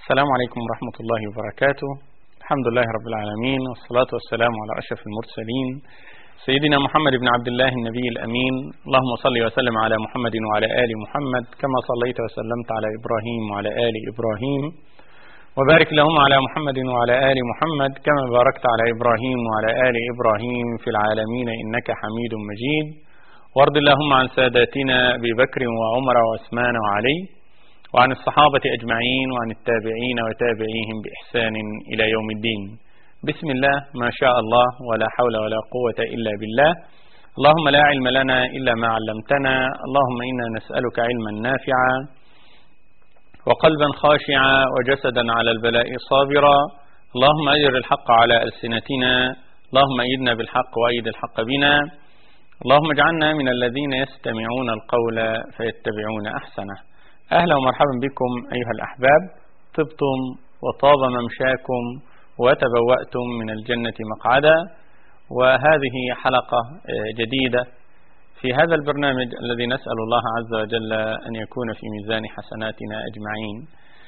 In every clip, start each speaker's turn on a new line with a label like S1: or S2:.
S1: السلام عليكم ورحمة الله وبركاته الحمد لله رب العالمين والصلاة والسلام على أشرف المرسلين سيدنا محمد بن عبد الله النبي الأمين اللهم صل وسلم على محمد وعلى آل محمد كما صليت وسلمت على إبراهيم وعلى آل إبراهيم وبارك لهم على محمد وعلى آل محمد كما باركت على إبراهيم وعلى آل إبراهيم في العالمين إنك حميد مجيد وارض اللهم عن ساداتنا أبي بكر وعمر وعثمان وعلي وعن الصحابة أجمعين وعن التابعين وتابعيهم بإحسان إلى يوم الدين بسم الله ما شاء الله ولا حول ولا قوة إلا بالله اللهم لا علم لنا إلا ما علمتنا اللهم إنا نسألك علما نافعا وقلبا خاشعا وجسدا على البلاء صابرا اللهم أجر الحق على ألسنتنا اللهم أيدنا بالحق وأيد الحق بنا اللهم اجعلنا من الذين يستمعون القول فيتبعون أحسنه أهلا ومرحبا بكم أيها الأحباب طبتم وطاب ممشاكم وتبوأتم من الجنة مقعدا وهذه حلقة جديدة في هذا البرنامج الذي نسأل الله عز وجل أن يكون في ميزان حسناتنا أجمعين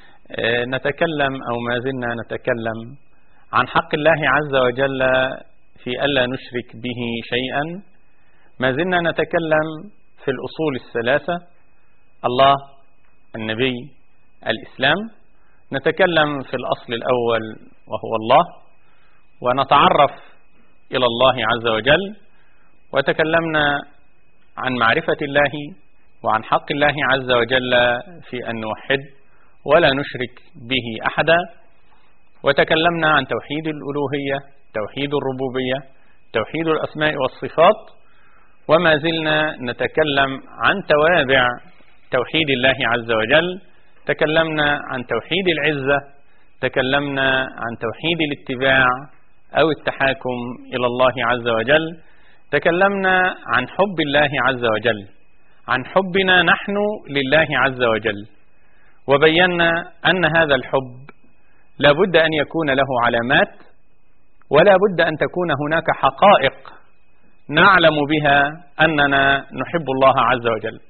S1: نتكلم أو ما زلنا نتكلم عن حق الله عز وجل في ألا نشرك به شيئا ما زلنا نتكلم في الأصول الثلاثة الله النبي الإسلام نتكلم في الأصل الأول وهو الله ونتعرف إلى الله عز وجل وتكلمنا عن معرفة الله وعن حق الله عز وجل في أن نوحد ولا نشرك به أحدا وتكلمنا عن توحيد الألوهية توحيد الربوبية توحيد الأسماء والصفات وما زلنا نتكلم عن توابع توحيد الله عز وجل تكلمنا عن توحيد العزة تكلمنا عن توحيد الاتباع أو التحاكم إلى الله عز وجل تكلمنا عن حب الله عز وجل عن حبنا نحن لله عز وجل وبينا أن هذا الحب لا بد أن يكون له علامات ولا بد أن تكون هناك حقائق نعلم بها أننا نحب الله عز وجل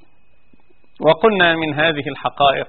S1: وقلنا من هذه الحقائق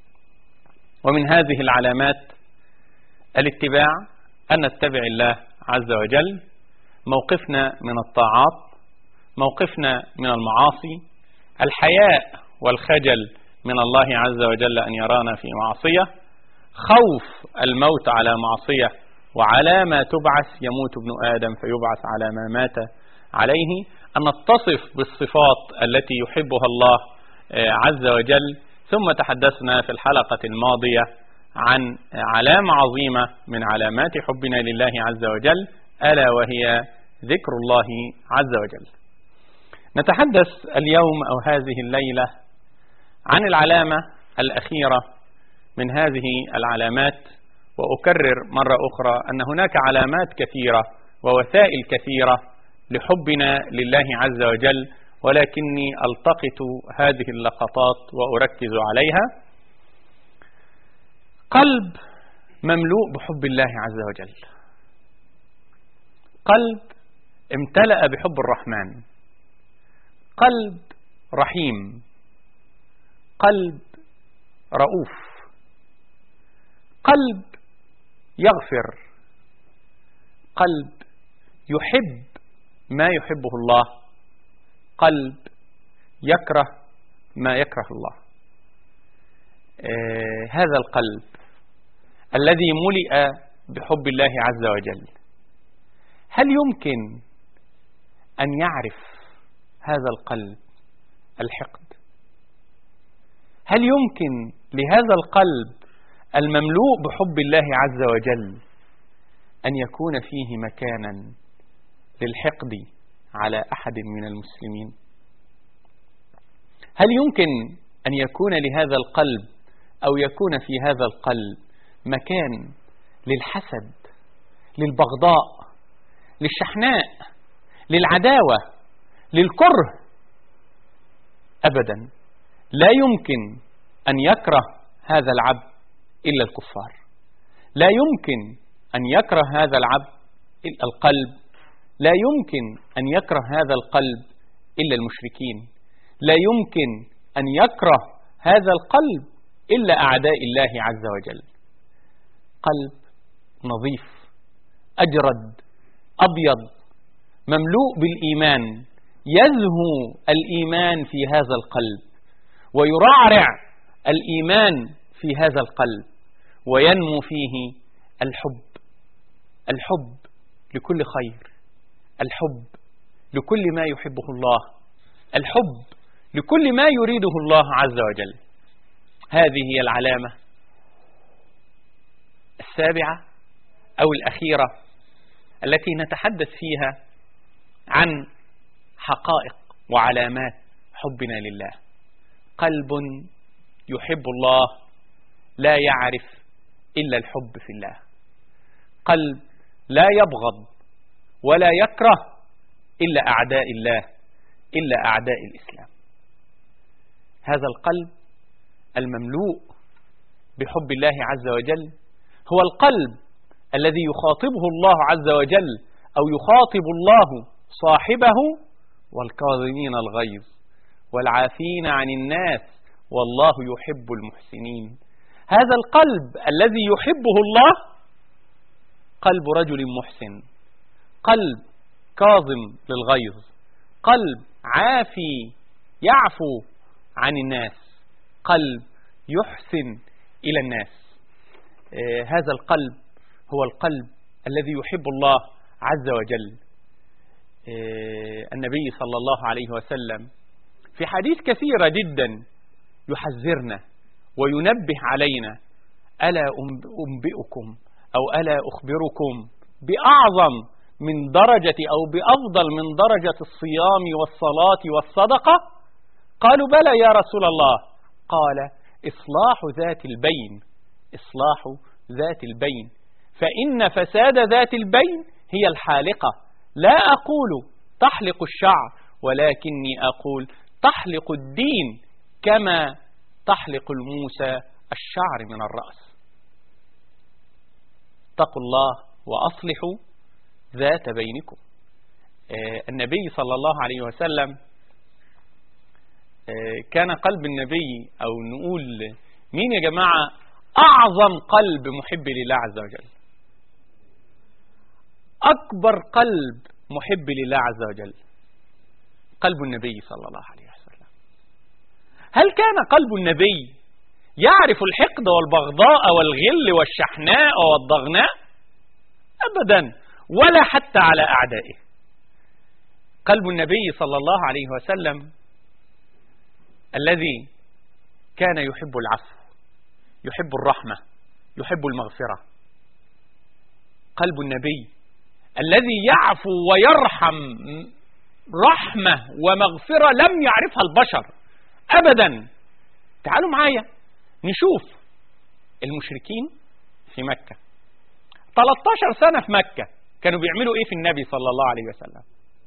S1: ومن هذه العلامات الاتباع أن نتبع الله عز وجل موقفنا من الطاعات موقفنا من المعاصي الحياء والخجل من الله عز وجل أن يرانا في معصية خوف الموت على معصية وعلى ما تبعث يموت ابن آدم فيبعث على ما مات عليه أن نتصف بالصفات التي يحبها الله عز وجل ثم تحدثنا في الحلقة الماضية عن علامة عظيمة من علامات حبنا لله عز وجل ألا وهي ذكر الله عز وجل نتحدث اليوم أو هذه الليلة عن العلامة الأخيرة من هذه العلامات وأكرر مرة أخرى أن هناك علامات كثيرة ووسائل كثيرة لحبنا لله عز وجل ولكني التقط هذه اللقطات واركز عليها قلب مملوء بحب الله عز وجل قلب امتلأ بحب الرحمن قلب رحيم قلب رؤوف قلب يغفر قلب يحب ما يحبه الله قلب يكره ما يكره الله آه هذا القلب الذي ملئ بحب الله عز وجل هل يمكن أن يعرف هذا القلب الحقد هل يمكن لهذا القلب المملوء بحب الله عز وجل أن يكون فيه مكانا للحقد على أحد من المسلمين هل يمكن أن يكون لهذا القلب أو يكون في هذا القلب مكان للحسد للبغضاء للشحناء للعداوة للكره أبدا لا يمكن أن يكره هذا العبد إلا الكفار لا يمكن أن يكره هذا العبد القلب لا يمكن أن يكره هذا القلب إلا المشركين لا يمكن أن يكره هذا القلب إلا أعداء الله عز وجل قلب نظيف أجرد أبيض مملوء بالإيمان يزهو الإيمان في هذا القلب ويرعرع الإيمان في هذا القلب وينمو فيه الحب الحب لكل خير الحب لكل ما يحبه الله الحب لكل ما يريده الله عز وجل هذه هي العلامة السابعة أو الأخيرة التي نتحدث فيها عن حقائق وعلامات حبنا لله قلب يحب الله لا يعرف إلا الحب في الله قلب لا يبغض ولا يكره إلا أعداء الله إلا أعداء الإسلام هذا القلب المملوء بحب الله عز وجل هو القلب الذي يخاطبه الله عز وجل أو يخاطب الله صاحبه والكاظمين الغيظ والعافين عن الناس والله يحب المحسنين هذا القلب الذي يحبه الله قلب رجل محسن قلب كاظم للغيظ قلب عافي يعفو عن الناس قلب يحسن إلى الناس آه هذا القلب هو القلب الذي يحب الله عز وجل آه النبي صلى الله عليه وسلم في حديث كثيرة جدا يحذرنا وينبه علينا ألا أنبئكم أو ألا أخبركم بأعظم من درجة أو بأفضل من درجة الصيام والصلاة والصدقة قالوا بلى يا رسول الله قال إصلاح ذات البين إصلاح ذات البين فإن فساد ذات البين هي الحالقة لا أقول تحلق الشعر ولكني أقول تحلق الدين كما تحلق الموسى الشعر من الرأس اتقوا الله وأصلحوا ذات بينكم آه النبي صلى الله عليه وسلم آه كان قلب النبي أو نقول مين يا جماعة أعظم قلب محب لله عز وجل أكبر قلب محب لله عز وجل قلب النبي صلى الله عليه وسلم هل كان قلب النبي يعرف الحقد والبغضاء والغل والشحناء والضغناء أبدا ولا حتى على أعدائه قلب النبي صلى الله عليه وسلم الذي كان يحب العفو يحب الرحمة يحب المغفرة قلب النبي الذي يعفو ويرحم رحمة ومغفرة لم يعرفها البشر أبدا تعالوا معايا نشوف المشركين في مكة 13 سنة في مكة كانوا بيعملوا ايه في النبي صلى الله عليه وسلم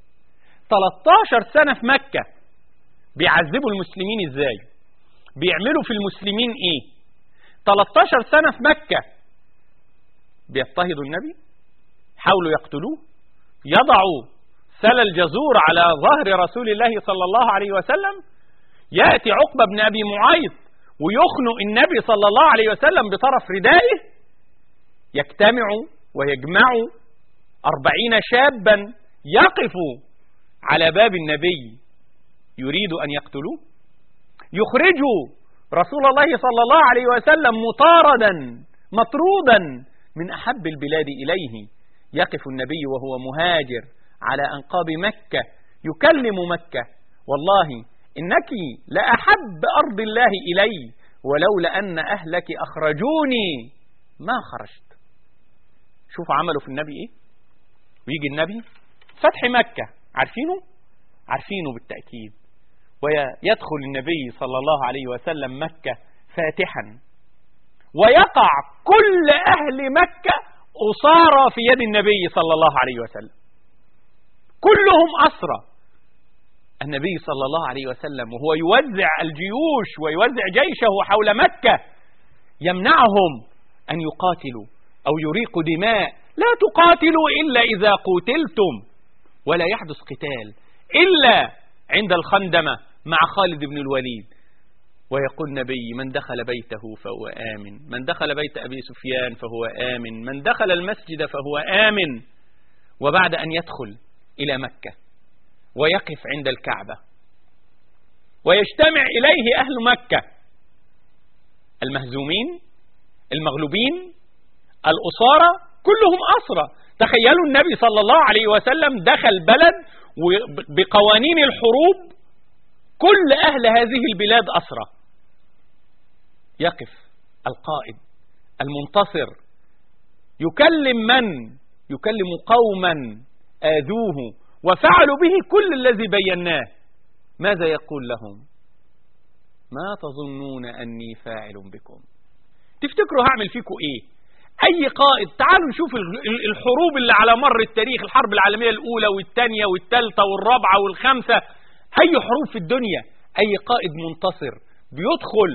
S1: 13 سنة في مكة بيعذبوا المسلمين ازاي بيعملوا في المسلمين ايه 13 سنة في مكة بيضطهدوا النبي حاولوا يقتلوه يضعوا سل الجزور على ظهر رسول الله صلى الله عليه وسلم يأتي عقبة بن أبي معيط ويخنق النبي صلى الله عليه وسلم بطرف ردائه يجتمعوا ويجمعوا أربعين شابا يقفوا على باب النبي يريد أن يقتلوه يخرجوا رسول الله صلى الله عليه وسلم مطاردا مطرودا من أحب البلاد إليه يقف النبي وهو مهاجر على أنقاب مكة يكلم مكة والله إنك لأحب أرض الله إلي ولولا أن أهلك أخرجوني ما خرجت شوفوا عملوا في النبي إيه ويجي النبي فتح مكة عارفينه عارفينه بالتأكيد ويدخل النبي صلى الله عليه وسلم مكة فاتحا ويقع كل أهل مكة أصارى في يد النبي صلى الله عليه وسلم كلهم أسرى النبي صلى الله عليه وسلم وهو يوزع الجيوش ويوزع جيشه حول مكة يمنعهم أن يقاتلوا أو يريقوا دماء لا تقاتلوا إلا إذا قتلتم ولا يحدث قتال إلا عند الخندمة مع خالد بن الوليد ويقول نبي من دخل بيته فهو آمن من دخل بيت أبي سفيان فهو آمن من دخل المسجد فهو آمن وبعد أن يدخل إلى مكة ويقف عند الكعبة ويجتمع إليه أهل مكة المهزومين المغلوبين الأسارة كلهم أسرى تخيلوا النبي صلى الله عليه وسلم دخل بلد بقوانين الحروب كل أهل هذه البلاد أسرى يقف القائد المنتصر يكلم من يكلم قوما آذوه وفعلوا به كل الذي بيناه ماذا يقول لهم ما تظنون أني فاعل بكم تفتكروا هعمل فيكم إيه أي قائد تعالوا نشوف الحروب اللي على مر التاريخ الحرب العالمية الأولى والثانية والثالثة والرابعة والخامسة أي حروب في الدنيا أي قائد منتصر بيدخل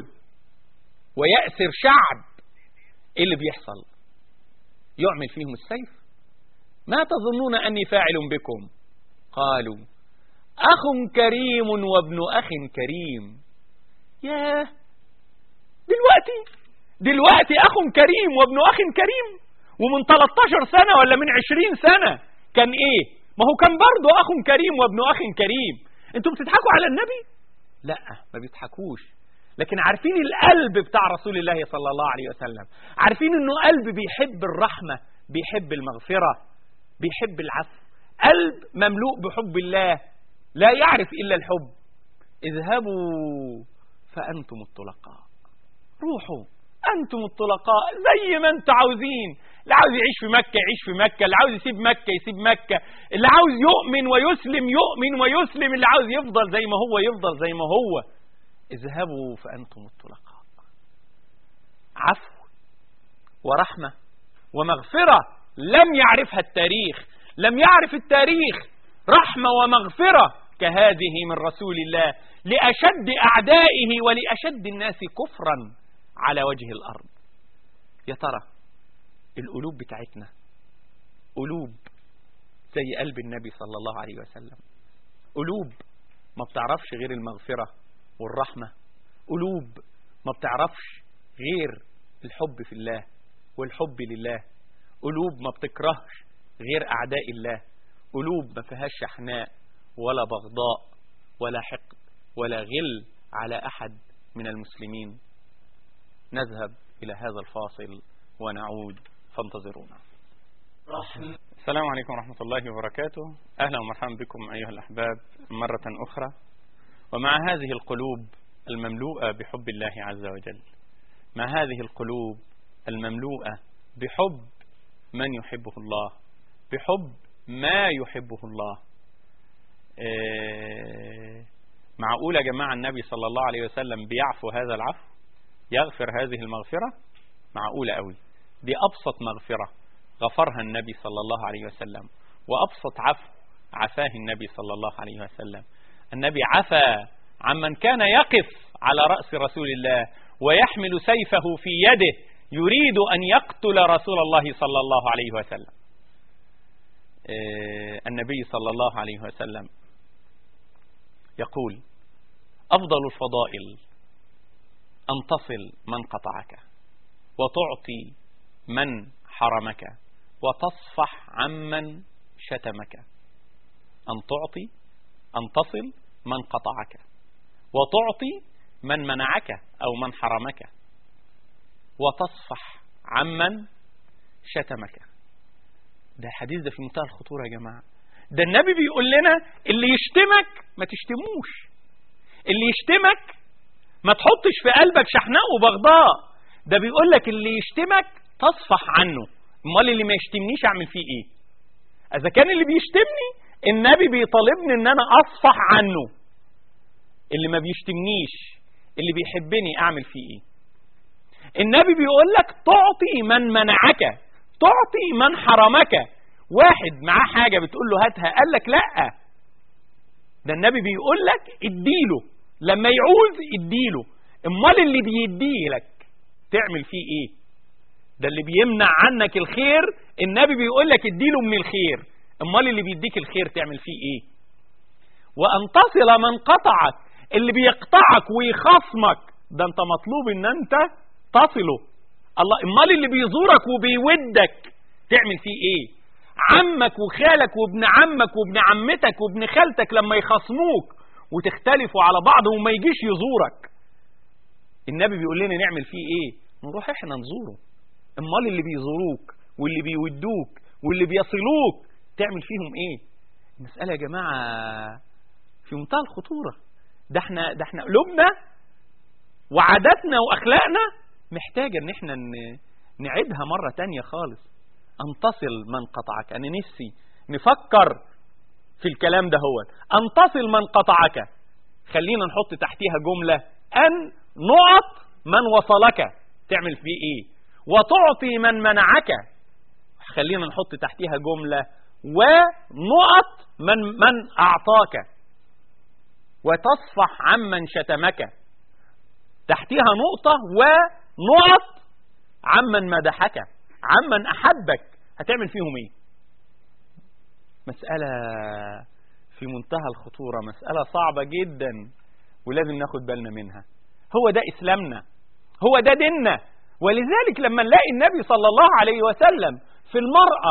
S1: ويأسر شعب إيه اللي بيحصل يعمل فيهم السيف ما تظنون أني فاعل بكم قالوا أخ كريم وابن أخ كريم ياه دلوقتي دلوقتي أخ كريم وابن أخ كريم ومن 13 سنة ولا من 20 سنة كان إيه ما هو كان برضه أخ كريم وابن أخ كريم أنتم بتضحكوا على النبي لا ما بيضحكوش لكن عارفين القلب بتاع رسول الله صلى الله عليه وسلم عارفين انه قلب بيحب الرحمة بيحب المغفرة بيحب العفو قلب مملوء بحب الله لا يعرف إلا الحب اذهبوا فأنتم الطلقاء روحوا أنتم الطلقاء زي ما أنتم عاوزين اللي عاوز يعيش في مكة يعيش في مكة اللي عاوز يسيب مكة يسيب مكة اللي عاوز يؤمن ويسلم يؤمن ويسلم اللي عاوز يفضل زي ما هو يفضل زي ما هو اذهبوا فأنتم الطلقاء عفو ورحمة ومغفرة لم يعرفها التاريخ لم يعرف التاريخ رحمة ومغفرة كهذه من رسول الله لأشد أعدائه ولأشد الناس كفرا على وجه الأرض يا ترى القلوب بتاعتنا قلوب زي قلب النبي صلى الله عليه وسلم قلوب ما بتعرفش غير المغفرة والرحمة قلوب ما بتعرفش غير الحب في الله والحب لله قلوب ما بتكرهش غير أعداء الله قلوب ما فيهاش شحناء ولا بغضاء ولا حقد ولا غل على أحد من المسلمين نذهب إلى هذا الفاصل ونعود فانتظرونا السلام عليكم ورحمة الله وبركاته أهلا ومرحبا بكم أيها الأحباب مرة أخرى ومع هذه القلوب المملوءة بحب الله عز وجل مع هذه القلوب المملوءة بحب من يحبه الله بحب ما يحبه الله إيه معقول يا جماعة النبي صلى الله عليه وسلم بيعفو هذا العفو يغفر هذه المغفرة معقولة قوي دي أبسط مغفرة غفرها النبي صلى الله عليه وسلم وأبسط عفو عفاه النبي صلى الله عليه وسلم النبي عفى عمن كان يقف على رأس رسول الله ويحمل سيفه في يده يريد أن يقتل رسول الله صلى الله عليه وسلم النبي صلى الله عليه وسلم يقول أفضل الفضائل أن تصل من قطعك وتعطي من حرمك وتصفح عمن شتمك أن تعطي أن تصل من قطعك وتعطي من منعك أو من حرمك وتصفح عمن شتمك ده حديث ده في منتهى الخطورة يا جماعة ده النبي بيقول لنا اللي يشتمك ما تشتموش اللي يشتمك ما تحطش في قلبك شحناء وبغضاء ده بيقول لك اللي يشتمك تصفح عنه امال اللي ما يشتمنيش اعمل فيه ايه اذا كان اللي بيشتمني النبي بيطالبني ان انا اصفح عنه اللي ما بيشتمنيش اللي بيحبني اعمل فيه ايه النبي بيقول لك تعطي من منعك تعطي من حرمك واحد معاه حاجة بتقول له هاتها قال لك لا ده النبي بيقول لك اديله لما يعوز اديله امال اللي بيديه لك تعمل فيه ايه ده اللي بيمنع عنك الخير النبي بيقول لك اديله من الخير امال اللي بيديك الخير تعمل فيه ايه وان تصل من قطعك اللي بيقطعك ويخصمك ده انت مطلوب ان انت تصله الله امال اللي بيزورك وبيودك تعمل فيه ايه عمك وخالك وابن عمك وابن عمتك وابن خالتك لما يخصموك وتختلفوا على بعض وما يجيش يزورك النبي بيقول لنا نعمل فيه ايه نروح احنا نزوره امال اللي بيزوروك واللي بيودوك واللي بيصلوك تعمل فيهم ايه المسألة يا جماعة في منتهى الخطورة ده احنا ده احنا قلوبنا وعاداتنا واخلاقنا محتاجة ان احنا نعيدها مرة تانية خالص ان تصل من قطعك انا نفسي نفكر في الكلام ده هو ان تصل من قطعك خلينا نحط تحتيها جملة ان نعط من وصلك تعمل فيه ايه وتعطي من منعك خلينا نحط تحتيها جملة ونقط من من أعطاك وتصفح عمن شتمك تحتها نقطة ونقط عمن مدحك عمن أحبك هتعمل فيهم ايه مسألة في منتهى الخطورة مسألة صعبة جدا ولازم ناخد بالنا منها هو ده إسلامنا هو ده ديننا ولذلك لما نلاقي النبي صلى الله عليه وسلم في المرأة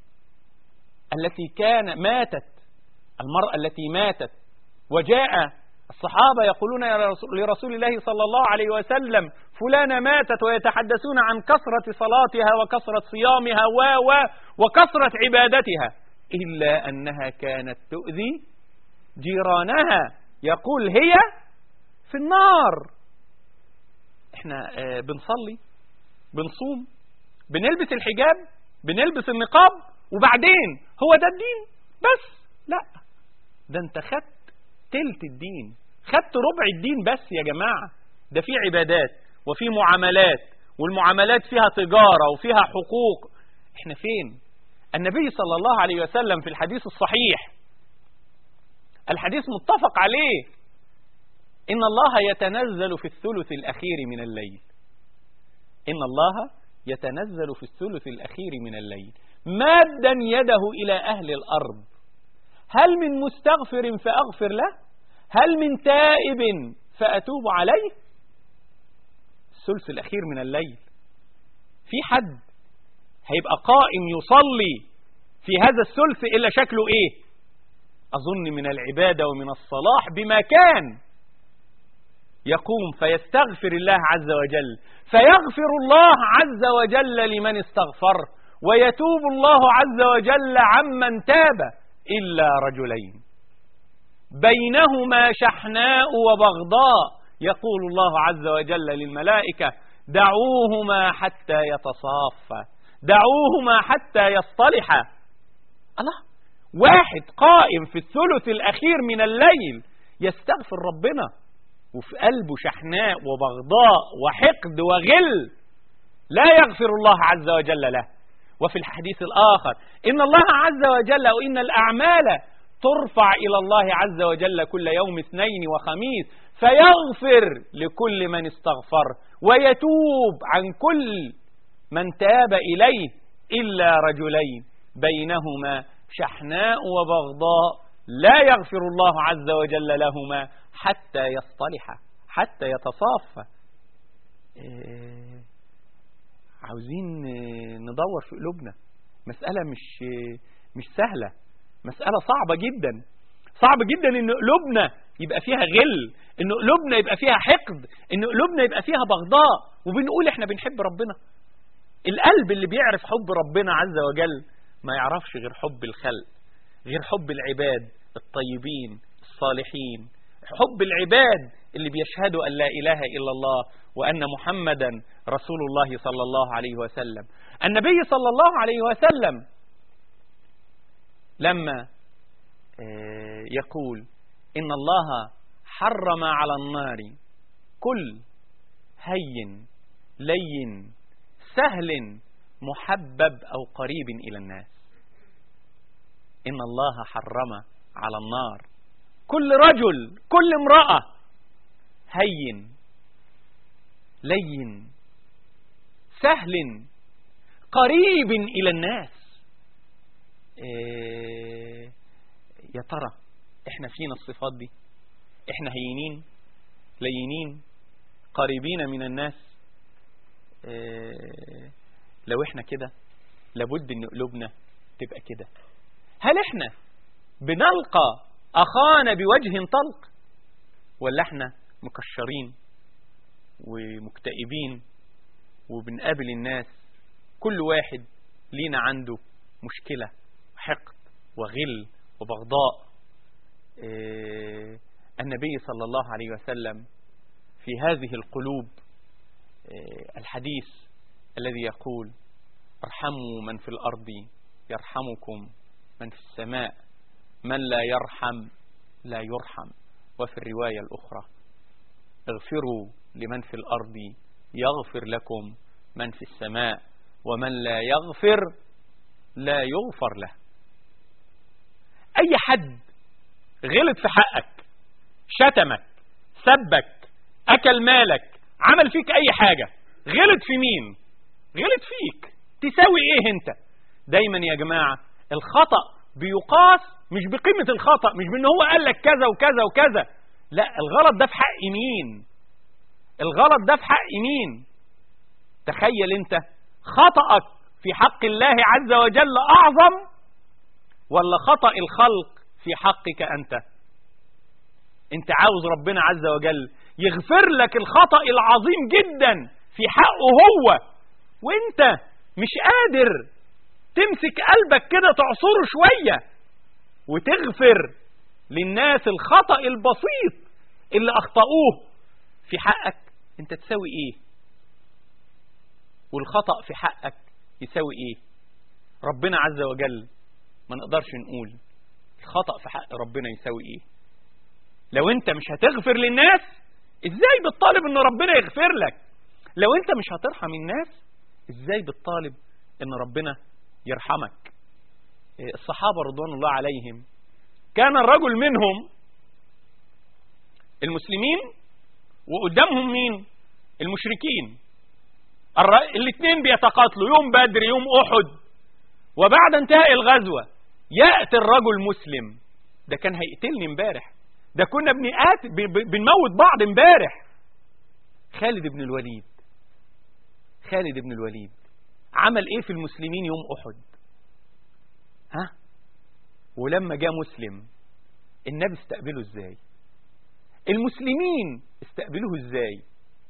S1: التي كان ماتت المرأة التي ماتت وجاء الصحابة يقولون لرسول الله صلى الله عليه وسلم فلانة ماتت ويتحدثون عن كثرة صلاتها وكثرة صيامها و و وكثرة عبادتها إلا أنها كانت تؤذي جيرانها يقول هي في النار احنا بنصلي بنصوم بنلبس الحجاب بنلبس النقاب وبعدين هو ده الدين بس لا ده انت خدت تلت الدين خدت ربع الدين بس يا جماعة ده في عبادات وفي معاملات والمعاملات فيها تجارة وفيها حقوق احنا فين النبي صلى الله عليه وسلم في الحديث الصحيح الحديث متفق عليه إن الله يتنزل في الثلث الأخير من الليل إن الله يتنزل في الثلث الأخير من الليل مادا يده إلى أهل الأرض هل من مستغفر فأغفر له هل من تائب فأتوب عليه الثلث الأخير من الليل في حد هيبقى قائم يصلي في هذا الثلث إلا شكله إيه أظن من العبادة ومن الصلاح بمكان يقوم فيستغفر الله عز وجل فيغفر الله عز وجل لمن استغفر ويتوب الله عز وجل عمن تاب إلا رجلين بينهما شحناء وبغضاء يقول الله عز وجل للملائكة دعوهما حتى يتصافا دعوهما حتى يصطلحا الله واحد قائم في الثلث الأخير من الليل يستغفر ربنا وفي قلبه شحناء وبغضاء وحقد وغل لا يغفر الله عز وجل له وفي الحديث الآخر إن الله عز وجل وإن الأعمال ترفع إلى الله عز وجل كل يوم اثنين وخميس فيغفر لكل من استغفر ويتوب عن كل من تاب إليه إلا رجلين بينهما شحناء وبغضاء لا يغفر الله عز وجل لهما حتى يصطلحا حتى يتصافى إيه عاوزين ندور في قلوبنا مسألة مش مش سهلة مسألة صعبة جدا صعب جدا ان قلوبنا يبقى فيها غل ان قلوبنا يبقى فيها حقد ان قلوبنا يبقى فيها بغضاء وبنقول احنا بنحب ربنا القلب اللي بيعرف حب ربنا عز وجل ما يعرفش غير حب الخلق غير حب العباد الطيبين الصالحين حب العباد اللي بيشهدوا أن لا إله إلا الله وأن محمدا رسول الله صلى الله عليه وسلم النبي صلى الله عليه وسلم لما يقول إن الله حرم على النار كل هين لين سهل محبب أو قريب إلى الناس إن الله حرم على النار كل رجل كل امرأة هين لين سهل قريب إلى الناس إيه يا ترى احنا فينا الصفات دي احنا هينين لينين قريبين من الناس آه، لو احنا كده لابد ان قلوبنا تبقى كده هل احنا بنلقى اخانا بوجه طلق ولا احنا مكشرين ومكتئبين وبنقابل الناس كل واحد لينا عنده مشكلة وحقد وغل وبغضاء إيه النبي صلى الله عليه وسلم في هذه القلوب إيه الحديث الذي يقول ارحموا من في الأرض يرحمكم من في السماء من لا يرحم لا يرحم وفي الرواية الأخرى اغفروا لمن في الأرض يغفر لكم من في السماء ومن لا يغفر لا يغفر له أي حد غلط في حقك شتمك سبك أكل مالك عمل فيك أي حاجة غلط في مين غلط فيك تساوي إيه أنت دايما يا جماعة الخطأ بيقاس مش بقيمة الخطأ مش بأنه هو قال لك كذا وكذا وكذا لا الغلط ده في حق مين الغلط ده في حق مين تخيل انت خطأك في حق الله عز وجل أعظم ولا خطأ الخلق في حقك أنت انت عاوز ربنا عز وجل يغفر لك الخطأ العظيم جدا في حقه هو وانت مش قادر تمسك قلبك كده تعصره شوية وتغفر للناس الخطأ البسيط اللي أخطأوه في حقك انت تساوي ايه والخطأ في حقك يساوي ايه ربنا عز وجل ما نقدرش نقول الخطأ في حق ربنا يساوي ايه لو انت مش هتغفر للناس ازاي بتطالب ان ربنا يغفر لك لو انت مش هترحم الناس ازاي بتطالب ان ربنا يرحمك الصحابة رضوان الله عليهم كان الرجل منهم المسلمين وقدامهم مين المشركين الاثنين بيتقاتلوا يوم بدر يوم احد وبعد انتهاء الغزوة يأتي الرجل مسلم ده كان هيقتلني امبارح ده كنا بنقات بنموت بعض امبارح خالد بن الوليد خالد بن الوليد عمل ايه في المسلمين يوم احد ها ولما جاء مسلم النبي استقبله ازاي المسلمين استقبلوه ازاي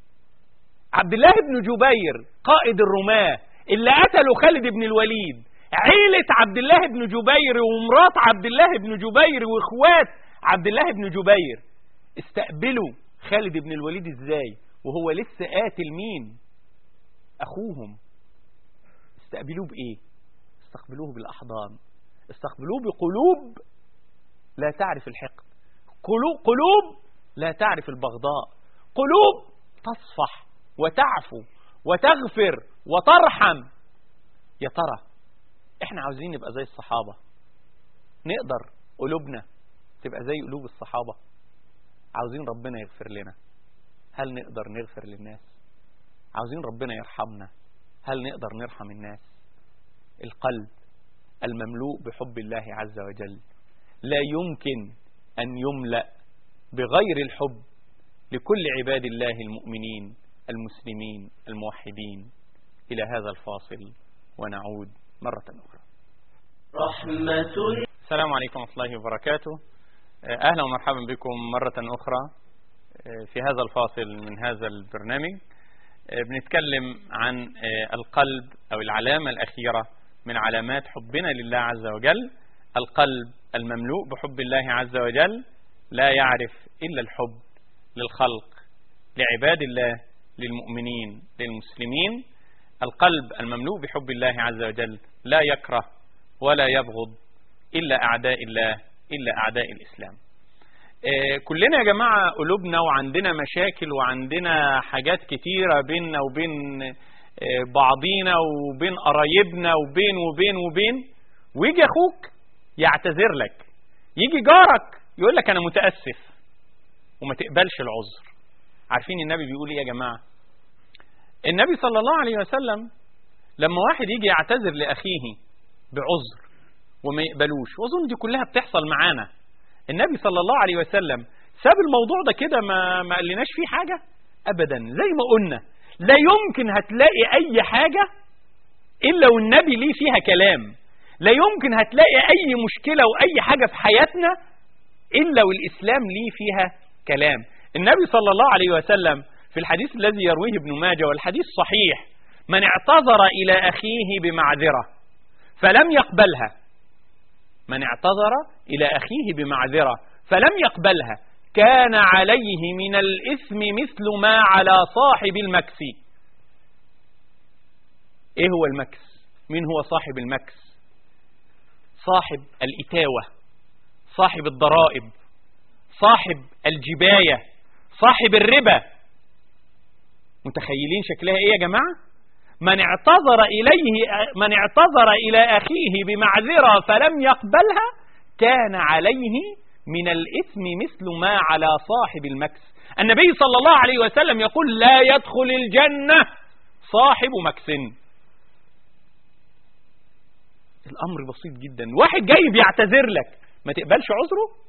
S1: عبد الله بن جبير قائد الرماة اللي قتلوا خالد بن الوليد عيلة عبد الله بن جبير ومرات عبد الله بن جبير واخوات عبد الله بن جبير استقبلوا خالد بن الوليد ازاي وهو لسه قاتل مين اخوهم استقبلوه بايه استقبلوه بالاحضان استقبلوه بقلوب لا تعرف الحقد قلوب, قلوب لا تعرف البغضاء قلوب تصفح وتعفو وتغفر وترحم يا ترى احنا عاوزين نبقى زي الصحابة نقدر قلوبنا تبقى زي قلوب الصحابة عاوزين ربنا يغفر لنا هل نقدر نغفر للناس عاوزين ربنا يرحمنا هل نقدر نرحم الناس القلب المملوء بحب الله عز وجل لا يمكن أن يملأ بغير الحب لكل عباد الله المؤمنين المسلمين الموحدين إلى هذا الفاصل ونعود مرة أخرى
S2: رحمة
S1: السلام عليكم ورحمة الله وبركاته أهلا ومرحبا بكم مرة أخرى في هذا الفاصل من هذا البرنامج بنتكلم عن القلب أو العلامة الأخيرة من علامات حبنا لله عز وجل القلب المملوء بحب الله عز وجل لا يعرف إلا الحب للخلق لعباد الله للمؤمنين للمسلمين القلب المملوء بحب الله عز وجل لا يكره ولا يبغض إلا أعداء الله إلا أعداء الإسلام كلنا يا جماعة قلوبنا وعندنا مشاكل وعندنا حاجات كتيرة بيننا وبين بعضينا وبين قرايبنا وبين وبين وبين ويجي أخوك يعتذر لك يجي جارك يقول لك أنا متأسف وما تقبلش العذر عارفين النبي بيقول ايه يا جماعة النبي صلى الله عليه وسلم لما واحد يجي يعتذر لأخيه بعذر وما يقبلوش وأظن دي كلها بتحصل معانا النبي صلى الله عليه وسلم ساب الموضوع ده كده ما ما قالناش فيه حاجة أبدا زي ما قلنا لا يمكن هتلاقي أي حاجة إلا والنبي ليه فيها كلام لا يمكن هتلاقي أي مشكلة وأي حاجة في حياتنا إلا والإسلام ليه فيها كلام النبي صلى الله عليه وسلم في الحديث الذي يرويه ابن ماجه والحديث صحيح من اعتذر إلى أخيه بمعذرة فلم يقبلها من اعتذر إلى أخيه بمعذرة فلم يقبلها كان عليه من الإثم مثل ما على صاحب المكس إيه هو المكس من هو صاحب المكس صاحب الإتاوة صاحب الضرائب صاحب الجباية صاحب الربا متخيلين شكلها ايه يا جماعة من اعتذر إليه من اعتذر إلى أخيه بمعذرة فلم يقبلها كان عليه من الإثم مثل ما على صاحب المكس النبي صلى الله عليه وسلم يقول لا يدخل الجنة صاحب مكس الأمر بسيط جدا واحد جاي بيعتذر لك ما تقبلش عذره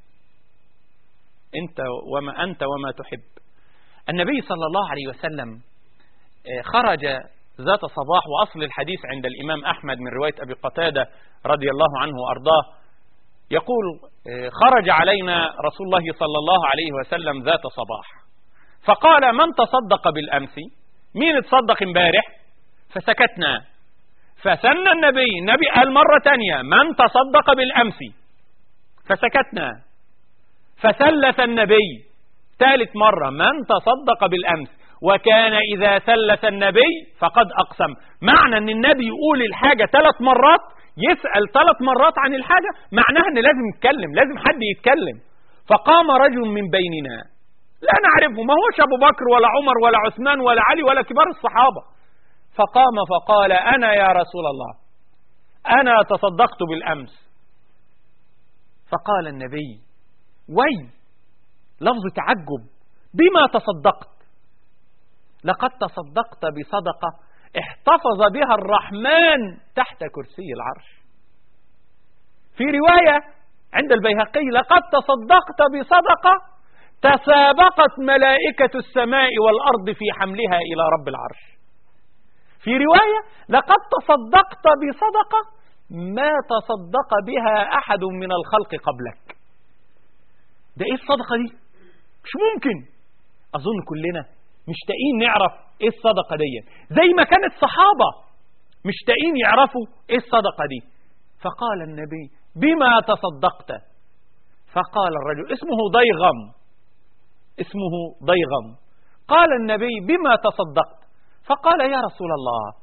S1: أنت وما أنت وما تحب النبي صلى الله عليه وسلم خرج ذات صباح وأصل الحديث عند الإمام أحمد من رواية أبي قتادة رضي الله عنه وأرضاه يقول خرج علينا رسول الله صلى الله عليه وسلم ذات صباح فقال من تصدق بالأمس مين تصدق امبارح فسكتنا فسن النبي النبي قال مرة تانية من تصدق بالأمس فسكتنا فثلث النبي ثالث مرة من تصدق بالأمس وكان إذا ثلث النبي فقد أقسم معنى أن النبي يقول الحاجة ثلاث مرات يسأل ثلاث مرات عن الحاجة معناها أن لازم يتكلم لازم حد يتكلم فقام رجل من بيننا لا نعرفه ما هوش أبو بكر ولا عمر ولا عثمان ولا علي ولا كبار الصحابة فقام فقال أنا يا رسول الله أنا تصدقت بالأمس فقال النبي وي لفظ تعجب بما تصدقت لقد تصدقت بصدقة احتفظ بها الرحمن تحت كرسي العرش في رواية عند البيهقي لقد تصدقت بصدقة تسابقت ملائكة السماء والأرض في حملها إلى رب العرش في رواية لقد تصدقت بصدقة ما تصدق بها أحد من الخلق قبلك ده إيه الصدقة دي مش ممكن أظن كلنا مشتاقين نعرف إيه الصدقة دي زي ما كانت صحابة مشتاقين يعرفوا إيه الصدقة دي فقال النبي بما تصدقت فقال الرجل اسمه ضيغم اسمه ضيغم قال النبي بما تصدقت فقال يا رسول الله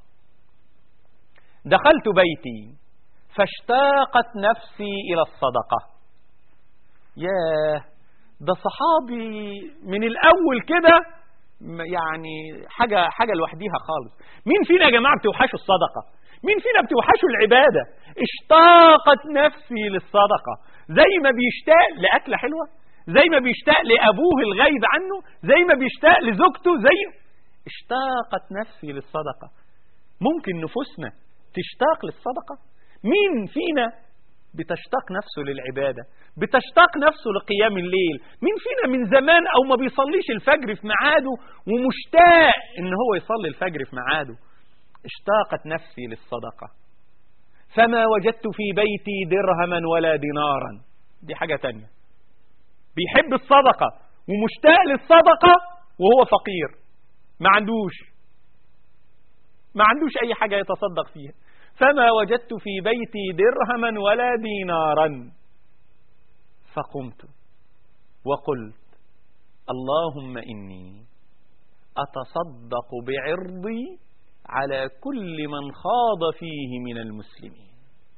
S1: دخلت بيتي فاشتاقت نفسي إلى الصدقة ياه ده صحابي من الأول كده يعني حاجة حاجة لوحديها خالص مين فينا يا جماعة بتوحشوا الصدقة مين فينا بتوحشوا العبادة اشتاقت نفسي للصدقة زي ما بيشتاق لأكلة حلوة زي ما بيشتاق لأبوه الغايب عنه زي ما بيشتاق لزوجته زي اشتاقت نفسي للصدقة ممكن نفوسنا تشتاق للصدقة مين فينا بتشتاق نفسه للعبادة بتشتاق نفسه لقيام الليل مين فينا من زمان أو ما بيصليش الفجر في ميعاده ومشتاق إن هو يصلي الفجر في ميعاده اشتاقت نفسي للصدقة فما وجدت في بيتي درهما ولا دينارا دي حاجة تانية بيحب الصدقة ومشتاق للصدقة وهو فقير ما عندوش ما عندوش أي حاجة يتصدق فيها فما وجدت في بيتي درهما ولا دينارا فقمت وقلت اللهم إني أتصدق بعرضي على كل من خاض فيه من المسلمين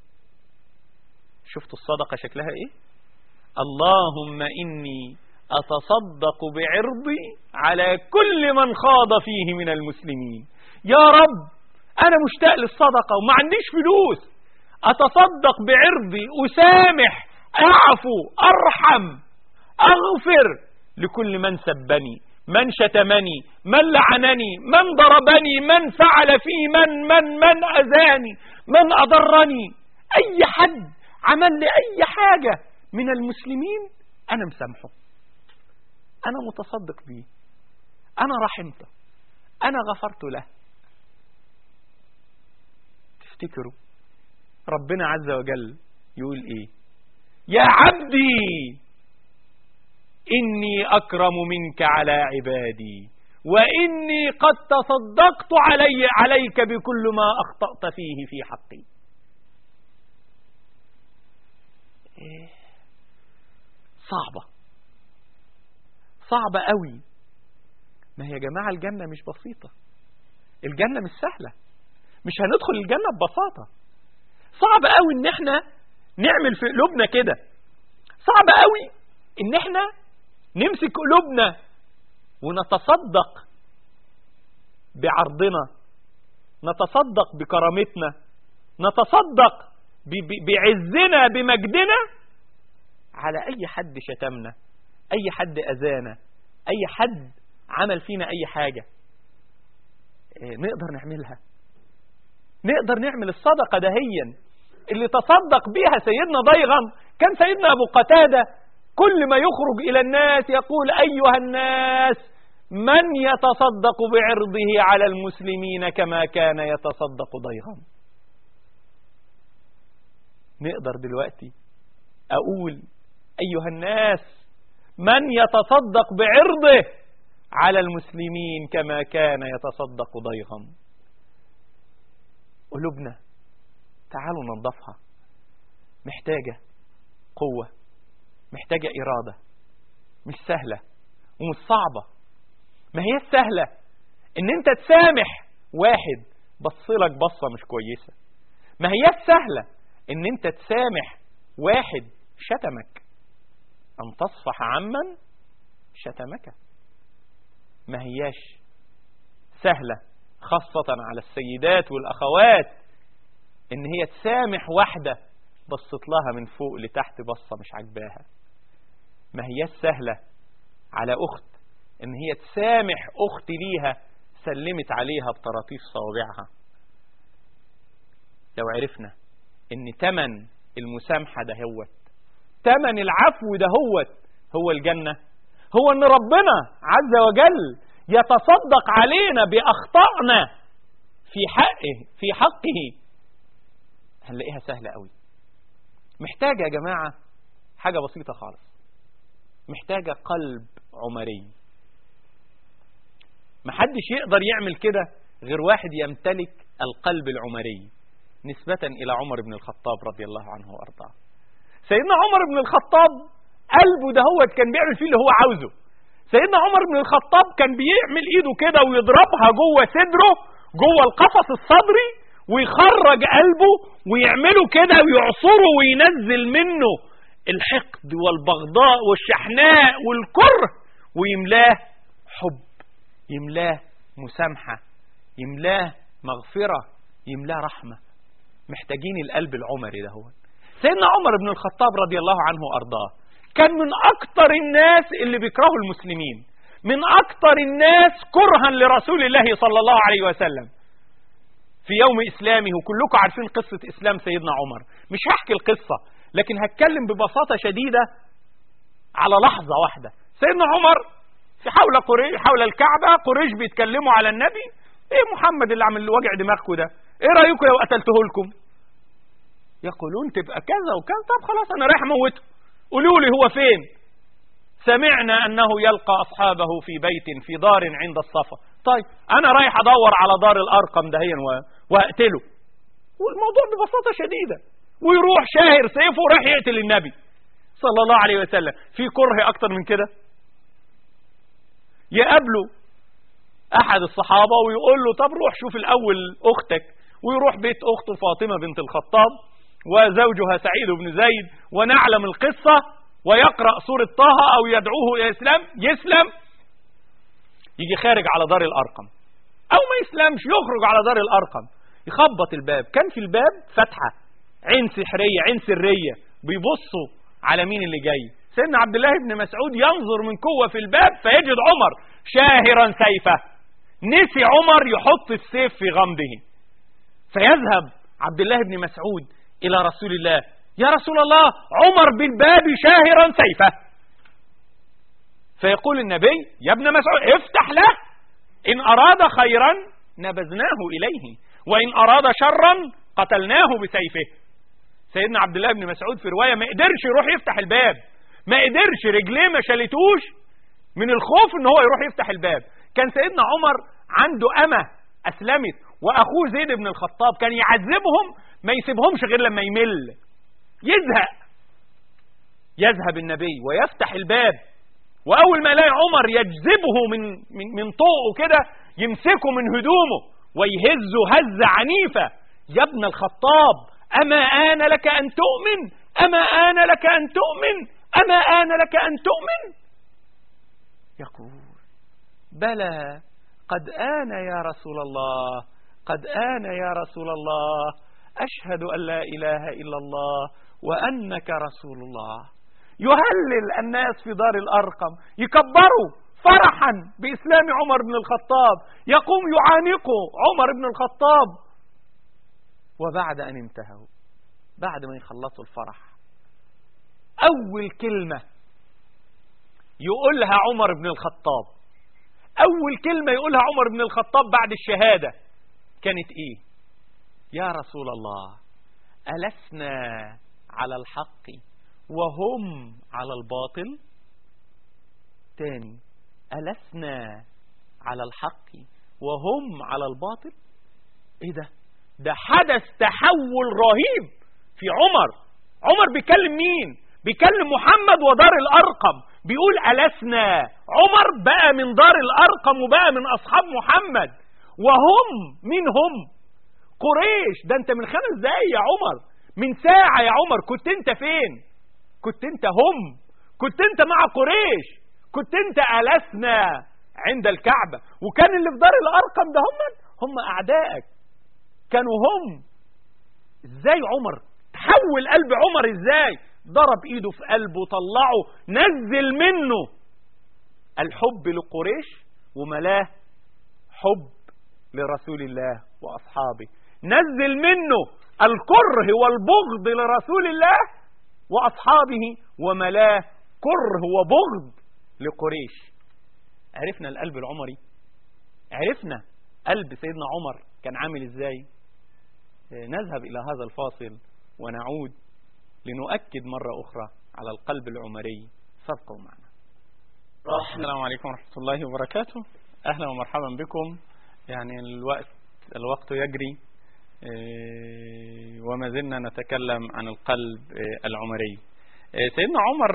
S1: شفتوا الصدقة شكلها إيه اللهم إني أتصدق بعرضي على كل من خاض فيه من المسلمين يا رب أنا مشتاق للصدقة وما عنديش فلوس أتصدق بعرضي أسامح أعفو أرحم أغفر لكل من سبني من شتمني من لعنني من ضربني من فعل في من من من أذاني من أضرني أي حد عمل لي أي حاجة من المسلمين أنا مسامحه أنا متصدق بيه أنا رحمته أنا غفرت له تفتكروا ربنا عز وجل يقول إيه يا عبدي إني أكرم منك على عبادي وإني قد تصدقت علي عليك بكل ما أخطأت فيه في حقي إيه؟ صعبة صعبة قوي ما هي يا جماعة الجنة مش بسيطة الجنة مش سهلة مش هندخل الجنة ببساطة صعب قوي ان احنا نعمل في قلوبنا كده صعب قوي ان احنا نمسك قلوبنا ونتصدق بعرضنا نتصدق بكرامتنا نتصدق بعزنا بمجدنا على اي حد شتمنا اي حد اذانا اي حد عمل فينا اي حاجة نقدر نعملها نقدر نعمل الصدقة دهيا اللي تصدق بها سيدنا ضيغم كان سيدنا أبو قتادة كل ما يخرج إلى الناس يقول أيها الناس من يتصدق بعرضه على المسلمين كما كان يتصدق ضيغم نقدر دلوقتي أقول أيها الناس من يتصدق بعرضه على المسلمين كما كان يتصدق ضيغم قلوبنا تعالوا ننظفها محتاجة قوة محتاجة إرادة مش سهلة ومش صعبة ما هي السهلة ان انت تسامح واحد بصلك بصة مش كويسة ما هي السهلة ان انت تسامح واحد شتمك ان تصفح عمن شتمك ما هياش سهلة خاصة على السيدات والأخوات ان هي تسامح واحدة بصت لها من فوق لتحت بصة مش عجباها ما هي سهلة على أخت ان هي تسامح أخت ليها سلمت عليها بطراطيف صوابعها لو عرفنا ان تمن المسامحة ده هوت تمن العفو ده هوت هو الجنة هو ان ربنا عز وجل يتصدق علينا بأخطائنا في حقه في حقه هنلاقيها سهلة قوي محتاجة يا جماعة حاجة بسيطة خالص محتاجة قلب عمري محدش يقدر يعمل كده غير واحد يمتلك القلب العمري نسبة إلى عمر بن الخطاب رضي الله عنه وأرضاه سيدنا عمر بن الخطاب قلبه ده هو كان بيعمل فيه اللي هو عاوزه سيدنا عمر بن الخطاب كان بيعمل ايده كده ويضربها جوه صدره جوه القفص الصدري ويخرج قلبه ويعمله كده ويعصره وينزل منه الحقد والبغضاء والشحناء والكره ويملاه حب يملاه مسامحة يملاه مغفرة يملاه رحمة محتاجين القلب العمري ده هو سيدنا عمر بن الخطاب رضي الله عنه وأرضاه كان من أكتر الناس اللي بيكرهوا المسلمين من أكتر الناس كرها لرسول الله صلى الله عليه وسلم في يوم إسلامه وكلكم عارفين قصة إسلام سيدنا عمر مش هحكي القصة لكن هتكلم ببساطة شديدة على لحظة واحدة سيدنا عمر في حول قريش حول الكعبة قريش بيتكلموا على النبي ايه محمد اللي عمل وجع دماغكم ده ايه رأيكم لو قتلته لكم يقولون تبقى كذا وكذا طب خلاص انا رايح اموته قولوا لي هو فين سمعنا انه يلقى اصحابه في بيت في دار عند الصفا طيب انا رايح ادور على دار الارقم دهين واقتله والموضوع ببساطة شديدة ويروح شاهر سيفه وراح يقتل النبي صلى الله عليه وسلم في كره اكتر من كده يقابله احد الصحابة ويقول له طب روح شوف الاول اختك ويروح بيت اخته فاطمة بنت الخطاب وزوجها سعيد بن زيد ونعلم القصة ويقرأ سورة طه او يدعوه الى الاسلام يسلم يجي خارج على دار الارقم او ما يسلمش يخرج على دار الارقم يخبط الباب كان في الباب فتحة عين سحرية عين سرية بيبصوا على مين اللي جاي سيدنا عبد الله بن مسعود ينظر من قوة في الباب فيجد عمر شاهرا سيفه نسي عمر يحط السيف في غمده فيذهب عبد الله بن مسعود إلى رسول الله يا رسول الله عمر بالباب شاهرا سيفه فيقول النبي يا ابن مسعود افتح له إن أراد خيرا نبذناه إليه وإن أراد شرا قتلناه بسيفه سيدنا عبد الله بن مسعود في رواية ما قدرش يروح يفتح الباب ما قدرش رجليه ما شالتوش من الخوف ان هو يروح يفتح الباب كان سيدنا عمر عنده أمة أسلمت وأخوه زيد بن الخطاب كان يعذبهم ما يسيبهمش غير لما يمل يزهق يذهب النبي ويفتح الباب وأول ما يلاقي عمر يجذبه من من من طوقه كده يمسكه من هدومه ويهزه هزة عنيفة يا ابن الخطاب أما آن لك أن تؤمن أما آن لك أن تؤمن أما آن لك أن تؤمن يقول بلى قد آن يا رسول الله قد آن يا رسول الله أشهد أن لا إله إلا الله وأنك رسول الله يهلل الناس في دار الأرقم يكبروا فرحا بإسلام عمر بن الخطاب يقوم يعانقه عمر بن الخطاب وبعد أن انتهوا بعد ما يخلصوا الفرح أول كلمة يقولها عمر بن الخطاب أول كلمة يقولها عمر بن الخطاب بعد الشهادة كانت إيه يا رسول الله ألسنا على الحق وهم على الباطل تاني ألسنا على الحق وهم على الباطل ايه ده ده حدث تحول رهيب في عمر عمر بيكلم مين بيكلم محمد ودار الأرقم بيقول ألسنا عمر بقى من دار الأرقم وبقى من أصحاب محمد وهم مين هم قريش ده انت من خمس دقايق يا عمر من ساعة يا عمر كنت انت فين كنت انت هم كنت انت مع قريش كنت انت ألسنا عند الكعبة وكان اللي في دار الأرقم ده هم هم أعدائك كانوا هم ازاي عمر تحول قلب عمر ازاي ضرب ايده في قلبه طلعه نزل منه الحب لقريش وملاه حب لرسول الله وأصحابه نزل منه الكره والبغض لرسول الله وأصحابه وملاه كره وبغض لقريش عرفنا القلب العمري عرفنا قلب سيدنا عمر كان عامل ازاي نذهب إلى هذا الفاصل ونعود لنؤكد مرة أخرى على القلب العمري فابقوا معنا السلام عليكم ورحمة الله وبركاته أهلا ومرحبا بكم يعني الوقت الوقت يجري وما زلنا نتكلم عن القلب العمري سيدنا عمر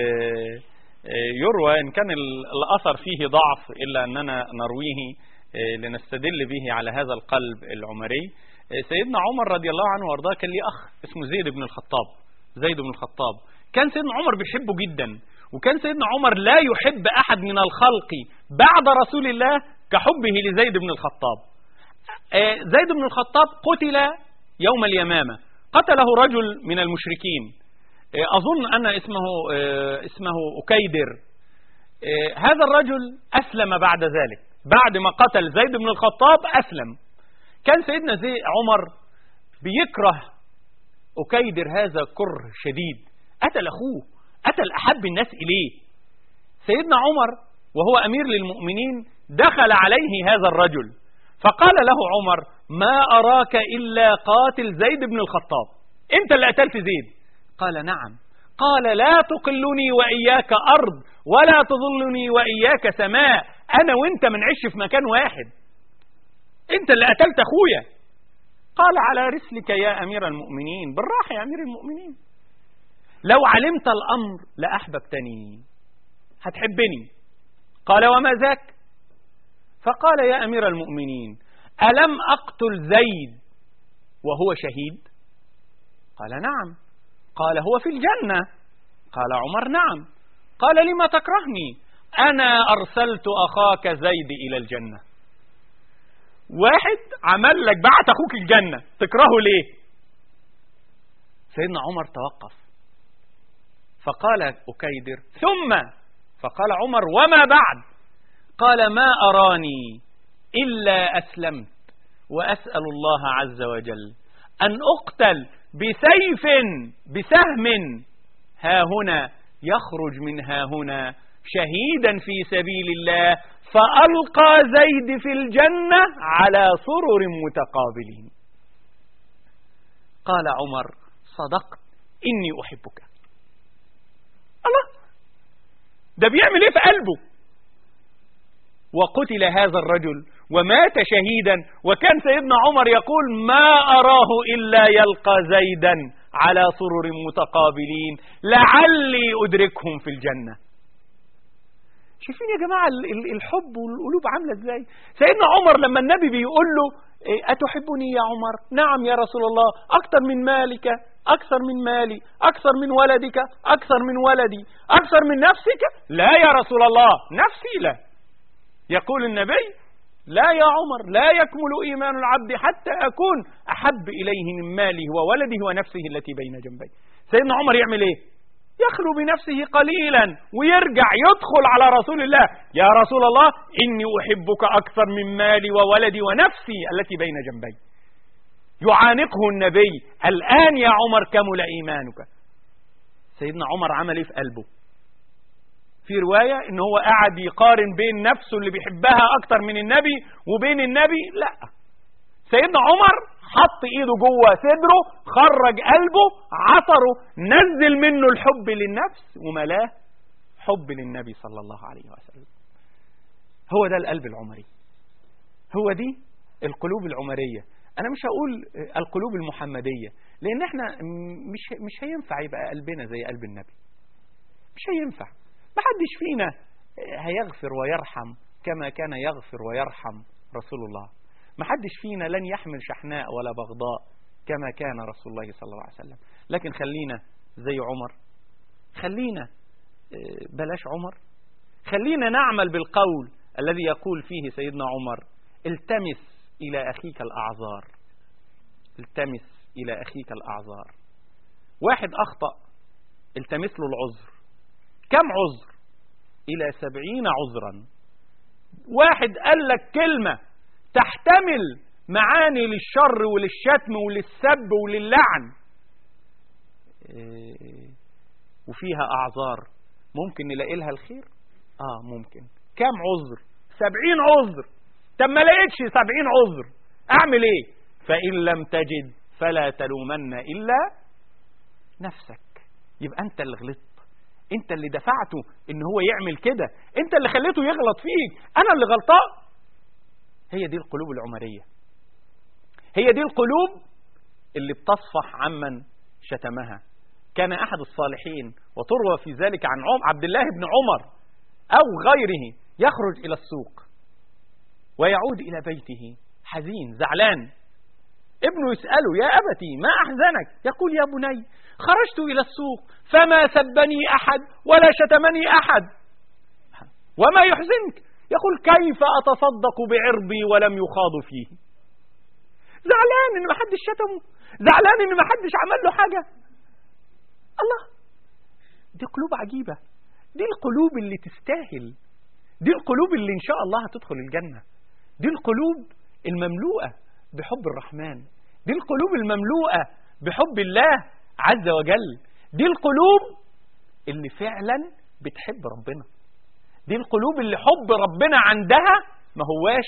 S1: يروى إن كان الأثر فيه ضعف إلا أننا نرويه لنستدل به على هذا القلب العمري سيدنا عمر رضي الله عنه وارضاه كان ليه أخ اسمه زيد بن الخطاب زيد بن الخطاب كان سيدنا عمر بيحبه جدا وكان سيدنا عمر لا يحب أحد من الخلق بعد رسول الله كحبه لزيد بن الخطاب زيد بن الخطاب قتل يوم اليمامة قتله رجل من المشركين أظن أن اسمه اسمه أكيدر هذا الرجل أسلم بعد ذلك بعد ما قتل زيد بن الخطاب أسلم كان سيدنا زي عمر بيكره أكيدر هذا كره شديد قتل أخوه قتل أحب الناس إليه سيدنا عمر وهو أمير للمؤمنين دخل عليه هذا الرجل فقال له عمر ما أراك إلا قاتل زيد بن الخطاب أنت اللي قتلت زيد قال نعم قال لا تقلني وإياك أرض ولا تظلني وإياك سماء أنا وإنت من عش في مكان واحد أنت اللي قتلت أخويا قال على رسلك يا أمير المؤمنين بالراحة يا أمير المؤمنين لو علمت الأمر لأحببتني هتحبني قال وما ذاك فقال يا أمير المؤمنين ألم أقتل زيد وهو شهيد قال نعم قال هو في الجنة قال عمر نعم قال لما تكرهني أنا أرسلت أخاك زيد إلى الجنة واحد عمل لك بعت أخوك الجنة تكرهه ليه سيدنا عمر توقف فقال أكيدر ثم فقال عمر وما بعد قال ما أراني إلا أسلمت وأسأل الله عز وجل أن أقتل بسيف بسهم ها هنا يخرج من ها هنا شهيدا في سبيل الله فألقى زيد في الجنة على سرر متقابلين قال عمر صدقت إني أحبك الله ده بيعمل ايه في قلبه وقتل هذا الرجل ومات شهيدا وكان سيدنا عمر يقول ما أراه إلا يلقى زيدا على سرر متقابلين لعلي أدركهم في الجنة شايفين يا جماعة الحب والقلوب عاملة ازاي سيدنا عمر لما النبي بيقول له أتحبني يا عمر نعم يا رسول الله أكثر من مالك أكثر من مالي أكثر من ولدك أكثر من ولدي أكثر من نفسك لا يا رسول الله نفسي لا يقول النبي لا يا عمر لا يكمل إيمان العبد حتى أكون أحب إليه من ماله وولده ونفسه التي بين جنبيه سيدنا عمر يعمل إيه يخلو بنفسه قليلا ويرجع يدخل على رسول الله يا رسول الله إني أحبك أكثر من مالي وولدي ونفسي التي بين جنبي يعانقه النبي الآن يا عمر كمل إيمانك سيدنا عمر عمل إيه في قلبه في رواية إن هو قاعد يقارن بين نفسه اللي بيحبها أكتر من النبي وبين النبي لا سيدنا عمر حط ايده جوه صدره خرج قلبه عطره نزل منه الحب للنفس وملاه حب للنبي صلى الله عليه وسلم هو ده القلب العمري هو دي القلوب العمرية أنا مش هقول القلوب المحمدية لأن احنا مش مش هينفع يبقى قلبنا زي قلب النبي مش هينفع ما حدش فينا هيغفر ويرحم كما كان يغفر ويرحم رسول الله ما حدش فينا لن يحمل شحناء ولا بغضاء كما كان رسول الله صلى الله عليه وسلم لكن خلينا زي عمر خلينا بلاش عمر خلينا نعمل بالقول الذي يقول فيه سيدنا عمر التمس إلى أخيك الأعذار التمس إلى أخيك الأعذار واحد أخطأ التمس له العذر كم عذر إلى سبعين عذرا واحد قال لك كلمة تحتمل معاني للشر وللشتم وللسب وللعن وفيها أعذار ممكن نلاقي لها الخير آه ممكن كم عذر سبعين عذر طب ما لقيتش سبعين عذر أعمل إيه فإن لم تجد فلا تلومن إلا نفسك يبقى أنت اللي غلطت أنت اللي دفعته إن هو يعمل كده أنت اللي خليته يغلط فيك أنا اللي غلطان هي دي القلوب العمرية هي دي القلوب اللي بتصفح عمن شتمها كان أحد الصالحين وتروى في ذلك عن عم عبد الله بن عمر أو غيره يخرج إلى السوق ويعود إلى بيته حزين زعلان ابنه يسأله يا أبتي ما أحزنك يقول يا بني خرجت إلى السوق فما سبني أحد ولا شتمني أحد وما يحزنك يقول كيف أتصدق بعرضي ولم يخاض فيه زعلان إن ما حدش شتمه زعلان إن ما حدش عمل له حاجة الله دي قلوب عجيبة دي القلوب اللي تستاهل دي القلوب اللي إن شاء الله هتدخل الجنة دي القلوب المملوءة بحب الرحمن دي القلوب المملوءة بحب الله عز وجل دي القلوب اللي فعلا بتحب ربنا دي القلوب اللي حب ربنا عندها ما هواش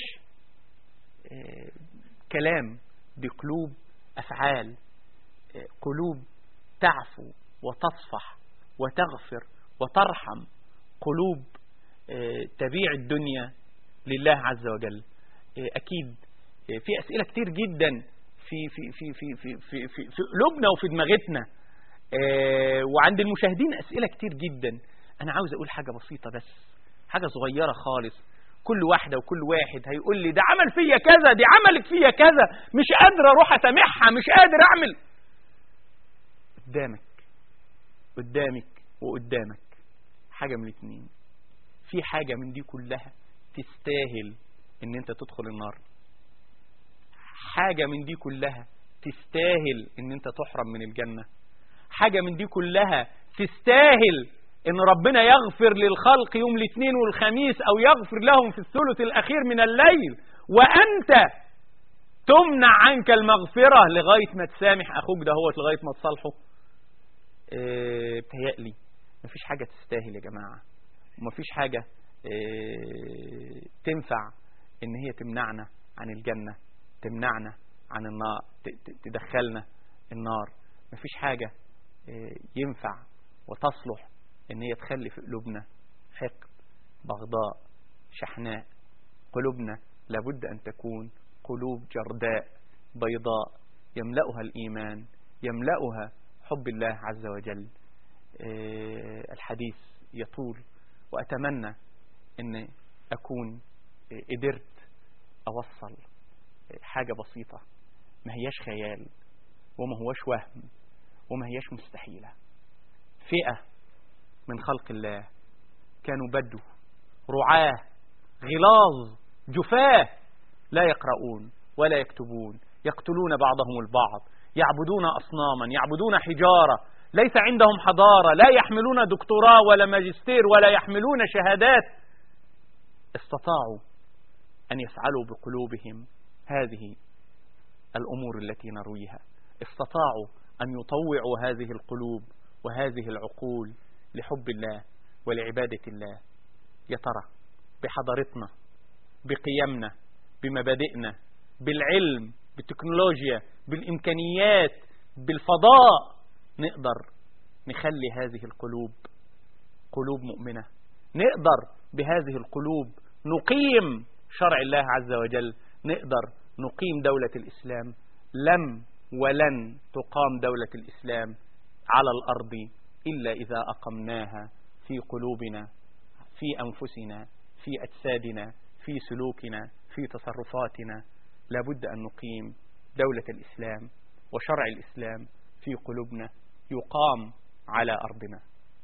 S1: آه كلام دي قلوب أفعال آه قلوب تعفو وتصفح وتغفر وترحم قلوب آه تبيع الدنيا لله عز وجل أكيد في أسئلة كتير جدا في في في في في في, في, في قلوبنا وفي دماغتنا وعند المشاهدين أسئلة كتير جدا أنا عاوز أقول حاجة بسيطة بس حاجة صغيرة خالص كل واحدة وكل واحد هيقول لي ده عمل فيا كذا دي عملت فيا كذا مش قادر اروح اسامحها مش قادر اعمل قدامك قدامك وقدامك حاجة من الاثنين في حاجة من دي كلها تستاهل ان انت تدخل النار حاجة من دي كلها تستاهل ان انت تحرم من الجنة حاجة من دي كلها تستاهل ان ربنا يغفر للخلق يوم الاثنين والخميس او يغفر لهم في الثلث الاخير من الليل وانت تمنع عنك المغفرة لغاية ما تسامح اخوك ده هو لغاية ما تصالحه اه بتهيألي مفيش حاجة تستاهل يا جماعة ومفيش حاجة آه، تنفع ان هي تمنعنا عن الجنة تمنعنا عن النار ت- ت- تدخلنا النار مفيش حاجة آه، ينفع وتصلح ان هي تخلي في قلوبنا حقد بغضاء شحناء قلوبنا لابد ان تكون قلوب جرداء بيضاء يملأها الإيمان يملأها حب الله عز وجل آه، الحديث يطول وأتمنى أن أكون آه، قدرت أوصل آه، حاجة بسيطة ما هياش خيال وما هوش وهم وما هياش مستحيلة فئة من خلق الله كانوا بدو رعاه غلاظ جفاه لا يقرؤون ولا يكتبون يقتلون بعضهم البعض يعبدون أصناما يعبدون حجارة ليس عندهم حضارة لا يحملون دكتوراه ولا ماجستير ولا يحملون شهادات استطاعوا أن يفعلوا بقلوبهم هذه الأمور التي نرويها استطاعوا أن يطوعوا هذه القلوب وهذه العقول لحب الله ولعبادة الله يا ترى بحضارتنا بقيمنا بمبادئنا بالعلم بالتكنولوجيا بالإمكانيات بالفضاء نقدر نخلي هذه القلوب قلوب مؤمنة نقدر بهذه القلوب نقيم شرع الله عز وجل نقدر نقيم دولة الإسلام لم ولن تقام دولة الإسلام على الأرض إلا إذا أقمناها في قلوبنا في أنفسنا في أجسادنا في سلوكنا في تصرفاتنا لابد أن نقيم دولة الإسلام وشرع الإسلام في قلوبنا يقام على أرضنا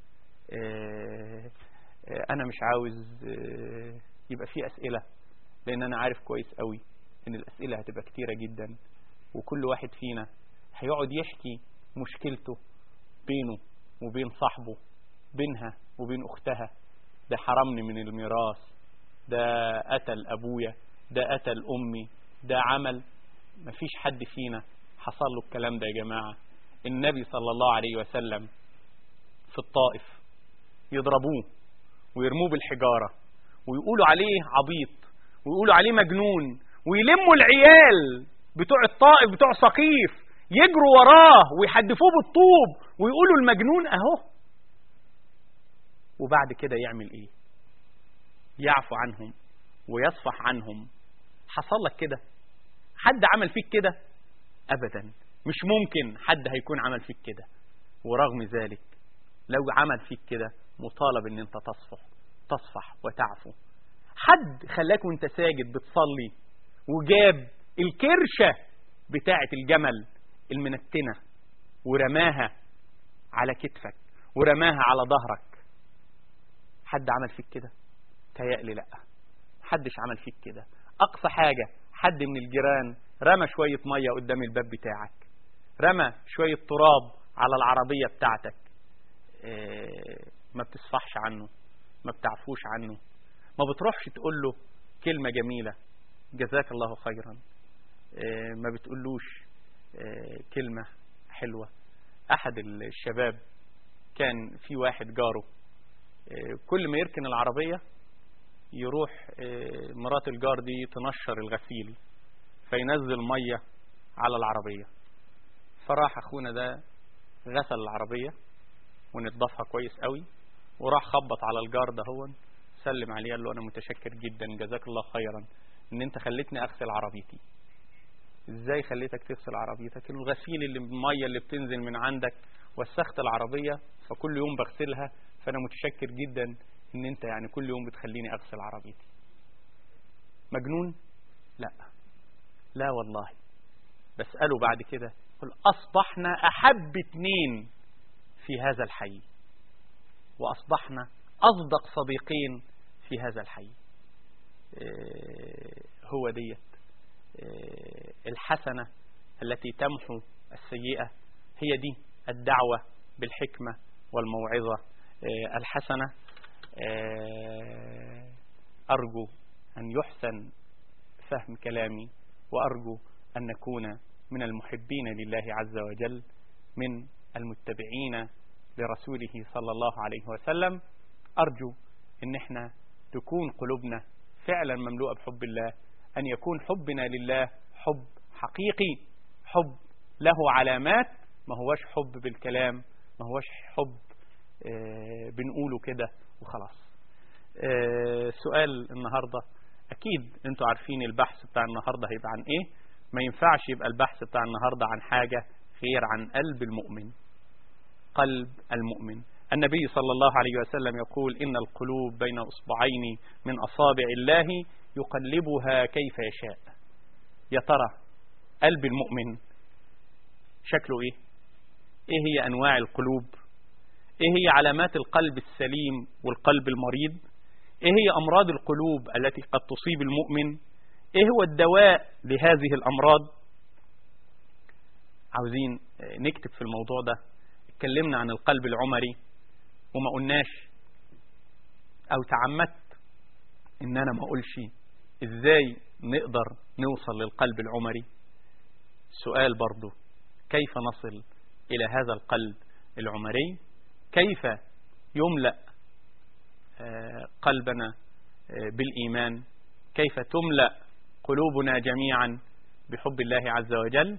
S1: آه، آه، أنا مش عاوز آه، يبقى في أسئلة لأن أنا عارف كويس قوي إن الأسئلة هتبقى كتيرة جدا وكل واحد فينا هيقعد يحكي مشكلته بينه وبين صاحبه بينها وبين أختها ده حرمني من الميراث ده قتل أبويا ده قتل أمي ده عمل مفيش حد فينا حصل له الكلام ده يا جماعة النبي صلى الله عليه وسلم في الطائف يضربوه ويرموه بالحجارة ويقولوا عليه عبيط ويقولوا عليه مجنون ويلموا العيال بتوع الطائف بتوع سقيف يجروا وراه ويحدفوه بالطوب ويقولوا المجنون اهو وبعد كده يعمل ايه يعفو عنهم ويصفح عنهم حصل لك كده حد عمل فيك كده ابدا مش ممكن حد هيكون عمل فيك كده ورغم ذلك لو عمل فيك كده مطالب ان انت تصفح تصفح وتعفو حد خلاك وانت ساجد بتصلي وجاب الكرشة بتاعة الجمل المنتنة ورماها على كتفك ورماها على ظهرك حد عمل فيك كده تهيألي لا حدش عمل فيك كده أقصى حاجة حد من الجيران رمى شوية مية قدام الباب بتاعك رمى شوية تراب على العربية بتاعتك إيه ما بتصفحش عنه ما بتعفوش عنه ما بتروحش تقول له كلمة جميلة جزاك الله خيرا إيه ما بتقولوش إيه كلمة حلوة أحد الشباب كان في واحد جاره كل ما يركن العربية يروح مرات الجار دي تنشر الغسيل فينزل مية على العربية فراح أخونا ده غسل العربية ونضفها كويس قوي وراح خبط على الجار ده هو سلم عليه قال له أنا متشكر جدا جزاك الله خيرا إن أنت خليتني أغسل عربيتي إزاي خليتك تغسل عربيتك الغسيل اللي المية اللي بتنزل من عندك وسخت العربية فكل يوم بغسلها فأنا متشكر جدا إن أنت يعني كل يوم بتخليني أغسل عربيتي مجنون لا لا والله بسأله بعد كده قل أصبحنا أحب اتنين في هذا الحي وأصبحنا أصدق صديقين في هذا الحي إيه هو ديت إيه الحسنة التي تمحو السيئة هي دي الدعوة بالحكمة والموعظة إيه الحسنة أرجو أن يحسن فهم كلامي وأرجو أن نكون من المحبين لله عز وجل من المتبعين لرسوله صلى الله عليه وسلم أرجو ان احنا تكون قلوبنا فعلا مملوءة بحب الله ان يكون حبنا لله حب حقيقي حب له علامات ما هوش حب بالكلام ما هوش حب آه، بنقوله كده وخلاص آه، سؤال النهاردة أكيد أنتوا عارفين البحث بتاع النهاردة هيبقى عن إيه ما ينفعش يبقى البحث بتاع النهاردة عن حاجة غير عن قلب المؤمن قلب المؤمن النبي صلى الله عليه وسلم يقول إن القلوب بين أصبعين من أصابع الله يقلبها كيف يشاء يا ترى قلب المؤمن شكله إيه إيه هي أنواع القلوب إيه هي علامات القلب السليم والقلب المريض إيه هي أمراض القلوب التي قد تصيب المؤمن إيه هو الدواء لهذه الأمراض عاوزين نكتب في الموضوع ده اتكلمنا عن القلب العمري وما قلناش أو تعمدت إن أنا ما أقولش إزاي نقدر نوصل للقلب العمري سؤال برضو كيف نصل إلى هذا القلب العمري كيف يملأ قلبنا بالإيمان كيف تملأ قلوبنا جميعا بحب الله عز وجل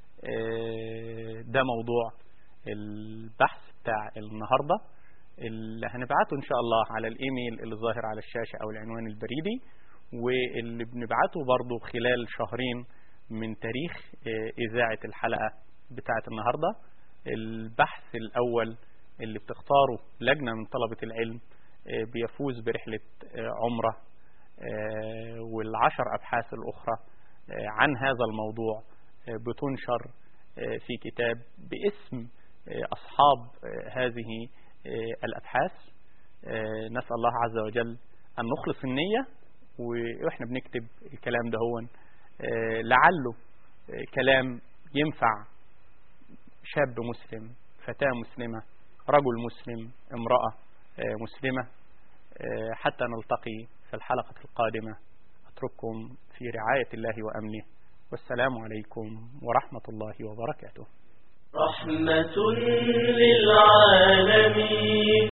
S1: ده موضوع البحث بتاع النهاردة اللي هنبعته إن شاء الله على الإيميل اللي ظاهر على الشاشة أو العنوان البريدي واللي بنبعته برضو خلال شهرين من تاريخ إذاعة الحلقة بتاعة النهاردة البحث الأول اللي بتختاره لجنة من طلبة العلم بيفوز برحلة عمرة والعشر أبحاث الأخرى عن هذا الموضوع بتنشر في كتاب باسم أصحاب هذه الأبحاث نسأل الله عز وجل أن نخلص النية وإحنا بنكتب الكلام ده هو لعله كلام ينفع شاب مسلم فتاة مسلمة رجل مسلم امرأة مسلمة حتى نلتقي في الحلقة القادمة أترككم في رعاية الله وأمنه والسلام عليكم ورحمة الله وبركاته
S2: رحمة للعالمين